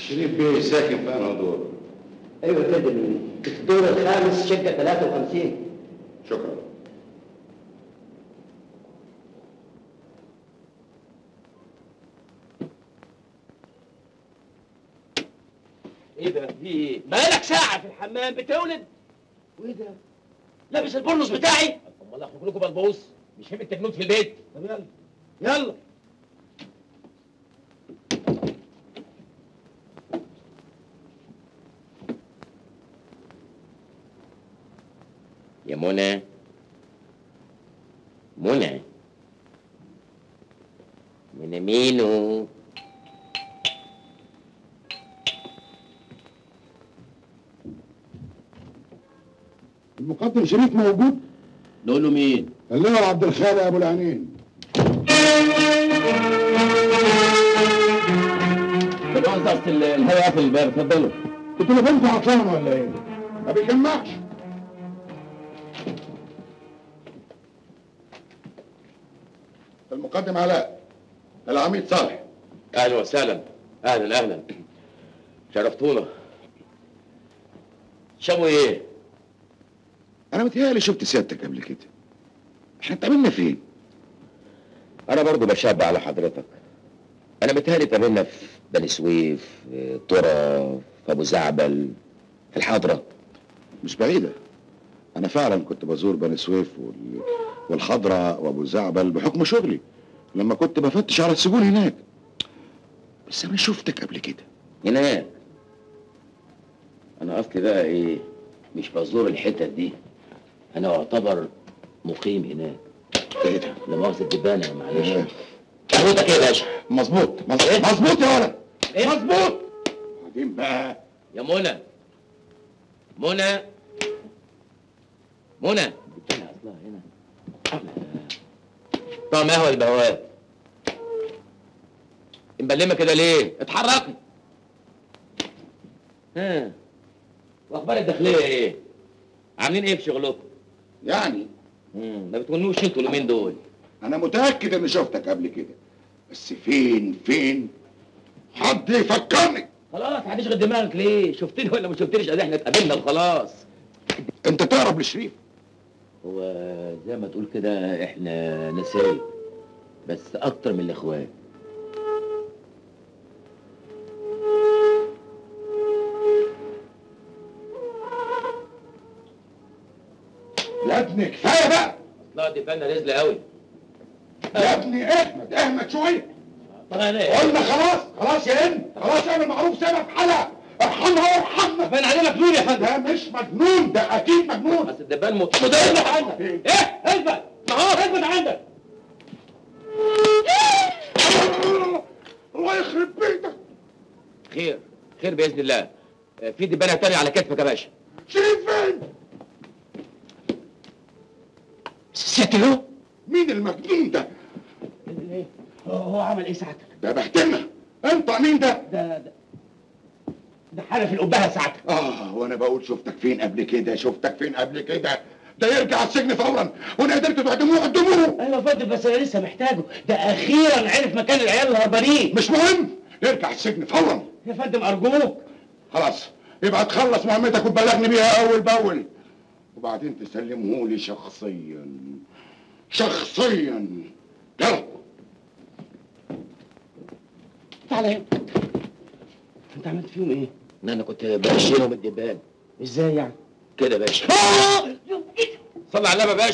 شريف بيه ساكن في انهي دور ايوه كده في الدور الخامس شقه 53 شكرا ايه ده في ايه بقالك ساعه في الحمام بتولد وايه ده لابس البرنس بتاعي امال اخرج لكم بلبوس مش فاهم التجنود في البيت طب يلا يلا يا منى منى منى مينو المقدم شريف موجود نقول له مين اللواء عبد الخالق ابو العينين بس اصل الهواء في الباب اتفضلوا التليفون عطلان ولا ايه؟ ما بيجمعش المقدم علاء العميد صالح اهلا وسهلا اهلا اهلا شرفتونا شابوا ايه انا متهيألي شفت سيادتك قبل كده احنا اتقابلنا فين انا برضو بشبع على حضرتك انا متهيألي اتقابلنا في بني سويف في طرة في ابو زعبل في الحضرة مش بعيدة أنا فعلا كنت بزور بني سويف وال... والحضرة وأبو زعبل بحكم شغلي لما كنت بفتش على السجون هناك بس أنا شفتك قبل كده هناك انا اصلي بقى ايه مش بزور الحتت دي انا اعتبر مقيم هناك إيه ده؟ لا مؤاخذة الدبانة معلش إيه؟ حضرتك ايه يا باشا مظبوط مظبوط مظبوط يا ولد إيه؟ مظبوط بعدين بقى يا منى منى منى الدبانة اصلها هنا طعم قهوة البواب مبلمة كده ليه؟ اتحركي ها واخبار الداخلية ايه؟ عاملين ايه في شغلكم؟ يعني مم، ما بتونوش انتوا اليومين دول أنا متأكد إني شفتك قبل كده بس فين فين حد يفكرني خلاص هتشغل دماغك ليه؟ شفتني ولا ما شفتنيش ادي احنا اتقابلنا وخلاص أنت تقرب لشريف هو زي ما تقول كده احنا نسايب بس اكتر من الاخوات يا ابني كفاية بقى لا دي فانا رزلة قوي يا ابني احمد احمد شوية طب انا قلنا خلاص خلاص يا ابني خلاص اعمل معروف سيبها في حالها ارحمها وارحمنا باين عليه مجنون يا فندم ده مش مجنون ده اكيد مجنون بس الدبان مت... مدير عندك ايه اثبت ما هو اثبت عندك الله يخرب بيتك خير خير باذن الله آه، في دبانه تانية على كتفك يا باشا شريف فين ستلو مين المجنون ده هو عمل ايه ساعتك ده بهدلنا انت مين ده ده ده ده حلف القبهه ساعتك اه وانا بقول شفتك فين قبل كده شفتك فين قبل كده ده يرجع السجن فورا وانا قدرت تعدموه قدموه ايوه يا فندم بس انا لسه محتاجه ده اخيرا عرف مكان العيال الهربانين مش مهم يرجع السجن فورا يا فندم ارجوك خلاص يبقى تخلص مهمتك وتبلغني بيها اول باول وبعدين تسلمه لي شخصيا شخصيا يلا تعالى هنا انت عملت فيهم ايه؟ ان انا كنت بشيلهم الدبان ازاي يعني؟ كده يا باشا آه! صلي على النبي يا باشا